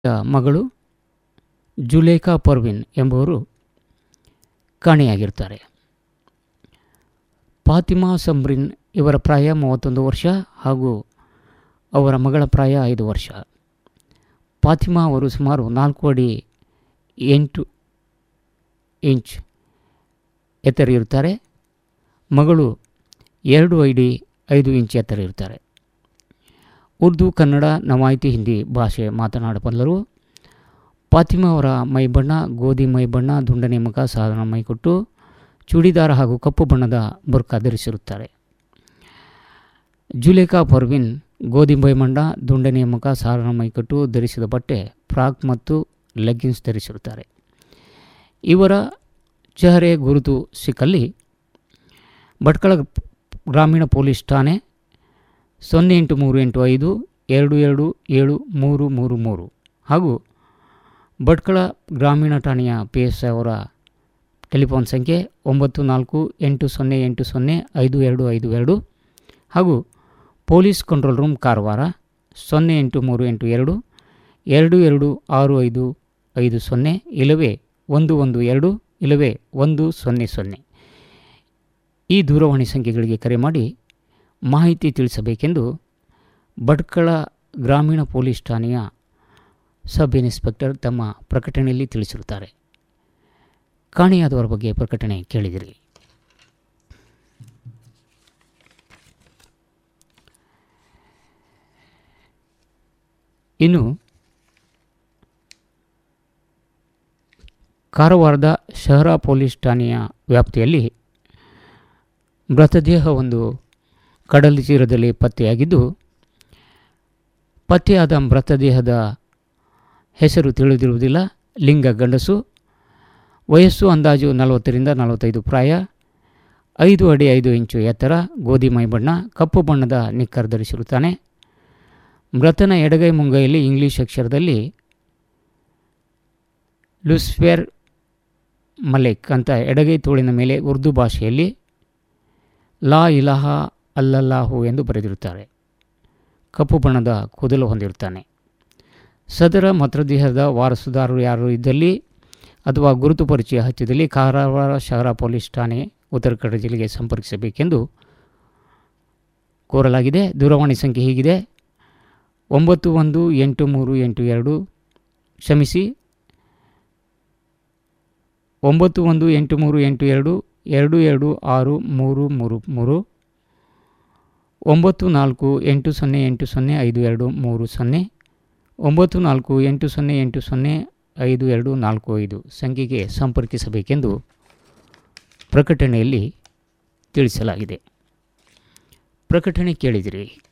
ಮಗಳು ಜುಲೇಖಾ ಪರ್ವಿನ್ ಎಂಬುವರು ಕಾಣೆಯಾಗಿರ್ತಾರೆ ಫಾತಿಮಾ ಸಮ್ರಿನ್ ಇವರ ಪ್ರಾಯ ಮೂವತ್ತೊಂದು ವರ್ಷ ಹಾಗೂ ಅವರ ಮಗಳ ಪ್ರಾಯ ಐದು ವರ್ಷ ಫಾತಿಮಾ ಅವರು ಸುಮಾರು ನಾಲ್ಕು ಅಡಿ ಎಂಟು ಇಂಚ್ ಎತ್ತರ ಇರುತ್ತಾರೆ ಮಗಳು ಎರಡು ಅಡಿ ಐದು ಇಂಚ್ ಎತ್ತರ ಇರ್ತಾರೆ ಉರ್ದು ಕನ್ನಡ ನವಾಯಿತಿ ಹಿಂದಿ ಭಾಷೆ ಮಾತನಾಡಬಲ್ಲರು ಫಾತಿಮಾ ಅವರ ಮೈಬಣ್ಣ ಗೋಧಿ ಮೈಬಣ್ಣ ದುಂಡನೆ ಮುಖ ಸಾಧಾರಣ ಮೈಕೊಟ್ಟು ಚೂಡಿದಾರ ಹಾಗೂ ಕಪ್ಪು ಬಣ್ಣದ ಬುರ್ಕ ಧರಿಸಿರುತ್ತಾರೆ ಜುಲೇಖಾ ಪರ್ವಿನ್ ಗೋಧಿ ಮೈಬಣ್ಣ ದುಂಡನೆಯ ಮುಖ ಸಾಧಾರಣ ಮೈಕಟ್ಟು ಧರಿಸಿದ ಬಟ್ಟೆ ಫ್ರಾಕ್ ಮತ್ತು ಲೆಗ್ಗಿನ್ಸ್ ಧರಿಸಿರುತ್ತಾರೆ ಇವರ ಚೆಹರೆ ಗುರುತು ಸಿಕ್ಕಲ್ಲಿ ಭಟ್ಕಳ ಗ್ರಾಮೀಣ ಪೊಲೀಸ್ ಠಾಣೆ ಸೊನ್ನೆ ಎಂಟು ಮೂರು ಎಂಟು ಐದು ಎರಡು ಎರಡು ಏಳು ಮೂರು ಮೂರು ಮೂರು ಹಾಗೂ ಭಟ್ಕಳ ಗ್ರಾಮೀಣ ಠಾಣೆಯ ಪಿ ಎಸ್ ಅವರ ಟೆಲಿಫೋನ್ ಸಂಖ್ಯೆ ಒಂಬತ್ತು ನಾಲ್ಕು ಎಂಟು ಸೊನ್ನೆ ಎಂಟು ಸೊನ್ನೆ ಐದು ಎರಡು ಐದು ಎರಡು ಹಾಗೂ ಪೊಲೀಸ್ ಕಂಟ್ರೋಲ್ ರೂಮ್ ಕಾರವಾರ ಸೊನ್ನೆ ಎಂಟು ಮೂರು ಎಂಟು ಎರಡು ಎರಡು ಎರಡು ಆರು ಐದು ಐದು ಸೊನ್ನೆ ಇಲ್ಲವೇ ಒಂದು ಒಂದು ಎರಡು ಇಲ್ಲವೇ ಒಂದು ಸೊನ್ನೆ ಸೊನ್ನೆ ಈ ದೂರವಾಣಿ ಸಂಖ್ಯೆಗಳಿಗೆ ಕರೆ ಮಾಡಿ ಮಾಹಿತಿ ತಿಳಿಸಬೇಕೆಂದು ಭಟ್ಕಳ ಗ್ರಾಮೀಣ ಪೊಲೀಸ್ ಠಾಣೆಯ ಸಬ್ ಇನ್ಸ್ಪೆಕ್ಟರ್ ತಮ್ಮ ಪ್ರಕಟಣೆಯಲ್ಲಿ ತಿಳಿಸಿರುತ್ತಾರೆ ಕಾಣೆಯಾದವರ ಬಗ್ಗೆ ಪ್ರಕಟಣೆ ಕೇಳಿದಿರಿ ಇನ್ನು ಕಾರವಾರದ ಶಹರ ಪೊಲೀಸ್ ಠಾಣೆಯ ವ್ಯಾಪ್ತಿಯಲ್ಲಿ ಮೃತದೇಹವೊಂದು ಕಡಲ ತೀರದಲ್ಲಿ ಪತ್ತೆಯಾಗಿದ್ದು ಪತ್ತೆಯಾದ ಮೃತದೇಹದ ಹೆಸರು ತಿಳಿದಿರುವುದಿಲ್ಲ ಲಿಂಗ ಗಂಡಸು ವಯಸ್ಸು ಅಂದಾಜು ನಲವತ್ತರಿಂದ ನಲವತ್ತೈದು ಪ್ರಾಯ ಐದು ಅಡಿ ಐದು ಇಂಚು ಎತ್ತರ ಗೋಧಿ ಮೈಬಣ್ಣ ಕಪ್ಪು ಬಣ್ಣದ ನಿಕ್ಕರ್ ಧರಿಸಿರುತ್ತಾನೆ ಮೃತನ ಎಡಗೈ ಮುಂಗೈಯಲ್ಲಿ ಇಂಗ್ಲೀಷ್ ಅಕ್ಷರದಲ್ಲಿ ಲುಸ್ಫೇರ್ ಮಲೇಕ್ ಅಂತ ಎಡಗೈ ತೋಳಿನ ಮೇಲೆ ಉರ್ದು ಭಾಷೆಯಲ್ಲಿ ಲಾ ಇಲಾಹ ಅಲ್ಲಲ್ಲಾಹು ಎಂದು ಬರೆದಿರುತ್ತಾರೆ ಕಪ್ಪು ಬಣ್ಣದ ಕೂದಲು ಹೊಂದಿರುತ್ತಾನೆ ಸದರ ಮತೃದೇಹದ ವಾರಸುದಾರರು ಯಾರು ಇದ್ದಲ್ಲಿ ಅಥವಾ ಗುರುತು ಪರಿಚಯ ಹಚ್ಚಿದಲ್ಲಿ ಕಾರವಾರ ಶಹರ ಪೊಲೀಸ್ ಠಾಣೆ ಉತ್ತರ ಕನ್ನಡ ಜಿಲ್ಲೆಗೆ ಸಂಪರ್ಕಿಸಬೇಕೆಂದು ಕೋರಲಾಗಿದೆ ದೂರವಾಣಿ ಸಂಖ್ಯೆ ಹೀಗಿದೆ ಒಂಬತ್ತು ಒಂದು ಎಂಟು ಮೂರು ಎಂಟು ಎರಡು ಕ್ಷಮಿಸಿ ಒಂಬತ್ತು ಒಂದು ಎಂಟು ಮೂರು ಎಂಟು ಎರಡು ಎರಡು ಎರಡು ಆರು ಮೂರು ಮೂರು ಮೂರು ಒಂಬತ್ತು ನಾಲ್ಕು ಎಂಟು ಸೊನ್ನೆ ಎಂಟು ಸೊನ್ನೆ ಐದು ಎರಡು ಮೂರು ಸೊನ್ನೆ ಒಂಬತ್ತು ನಾಲ್ಕು ಎಂಟು ಸೊನ್ನೆ ಎಂಟು ಸೊನ್ನೆ ಐದು ಎರಡು ನಾಲ್ಕು ಐದು ಸಂಖ್ಯೆಗೆ ಸಂಪರ್ಕಿಸಬೇಕೆಂದು ಪ್ರಕಟಣೆಯಲ್ಲಿ ತಿಳಿಸಲಾಗಿದೆ ಪ್ರಕಟಣೆ ಕೇಳಿದಿರಿ